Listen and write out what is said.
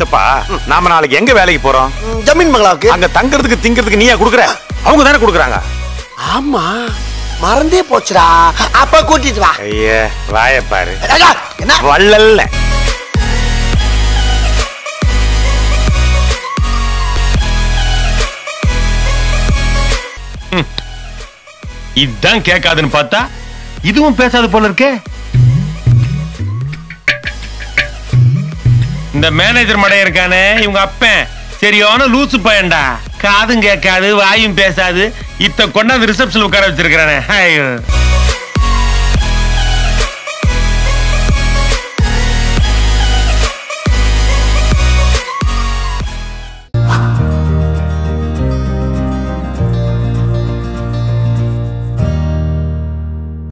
சித்தப்பா நாம நாளைக்கு எங்க வேலைக்கு போறோம் ம், ஜமீன் பங்களாவுக்கு அங்க தங்கறதுக்கு திங்கிறதுக்கு நீயா குடுக்குற அவங்க தானே குடுக்குறாங்க ஆமா மறந்தே போச்சுடா அப்ப கூட்டிட்டு வா ஐயா வாய பாரு ராஜா, என்ன வள்ளல்ல இதான் கேட்காதுன்னு பார்த்தா இதுவும் பேசாது போல இருக்கே இந்த மேனேஜர் மடைய இருக்கானே இவங்க அப்பன் சரியான லூசு பையன்டா காதும் கேட்காது வாயும் பேசாது இத்த கொண்டாந்து ரிசப்ஷன் உட்கார வச்சிருக்கானே ஐயோ